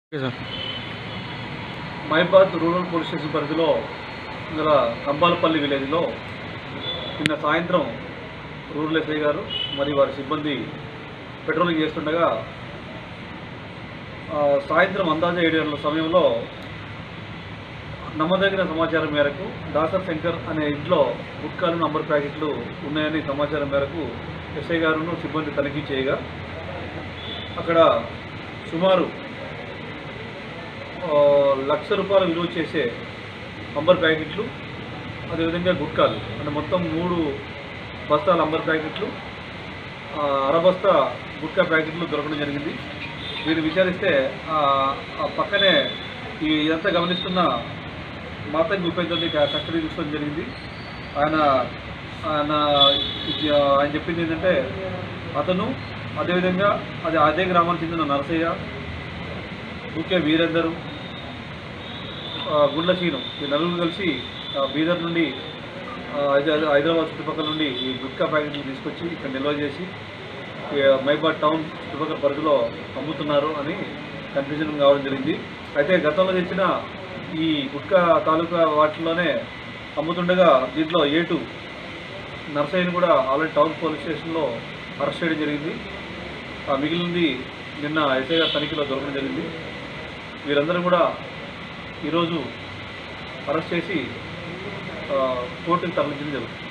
okay sir మైబాద్ rural police station పరిధిలో గల కంబాలపల్లి విలేజ్లో నిన్న సాయంత్రం రూరల్ ఎస్ఐ గారు మరియు వారి సిబ్బంది పెట్రోలింగ్ చేస్తుండగా ఆ, సాయంత్రం అందాజ ఏడు గంటల సమయంలో నమ్మదగిన సమాచారం మేరకు దాసర్ శంకర్ అనే ఇంట్లో గుట్కాలు నంబర్ ప్యాకెట్లు ఉన్నాయని సమాచారం మేరకు ఎస్ఐ గారును సిబ్బంది తనిఖీ చేయగా అక్కడ సుమారు ఆ, లక్ష రూపాయలు విలువ చేసే అంబర్ ప్యాకెట్లు అదేవిధంగా గుట్కాలు అంటే మొత్తం మూడు బస్తాల అంబర్ ప్యాకెట్లు ఆ, అరబస్తా గుట్కా ప్యాకెట్లు దొరకడం జరిగింది వీరు విచారిస్తే ఆ, ఆ పక్కనే ఈ ఇదంతా గమనిస్తున్న మాతంగి ఉపేంద్రని కస్టడీ తీసుకోవడం జరిగింది ఆయన ఆయన ఇది, ఆ, ఆయన చెప్పింది ఏంటంటే అతను అదేవిధంగా అది అదే గ్రామానికి చెందిన నరసయ్య ఊకే వీరందరూ ఆ, గుండ్ల సీను ఈ నలుగురు కలిసి ఆ, బీదర్ నుండి ఆ, హైద- హైదరాబాద్ చుట్టుపక్కల నుండి ఈ గుట్కా ప్యాకెట్లు తీసుకొచ్చి ఇక్కడ నిల్వ చేసి ఈ మైబాద్ టౌన్ చుట్టుపక్కల పరిధిలో అమ్ముతున్నారు అని కన్ఫ్యూజన్ కావడం జరిగింది అయితే గతంలో తెచ్చిన ఈ గుట్కా తాలూకా వాటిలోనే అమ్ముతుండగా దీంట్లో ఏటు నర్సయ్యని కూడా ఆల్రెడీ టౌన్ పోలీస్ స్టేషన్లో అరెస్ట్ చేయడం జరిగింది ఆ మిగిలింది నిన్న ఎస్ఐ గారి తనిఖీలో దొరకడం జరిగింది వీరందరూ కూడా ఈరోజు అరెస్ట్ చేసి ఆ, కోర్టుకు తరలించడం జరుగుతుంది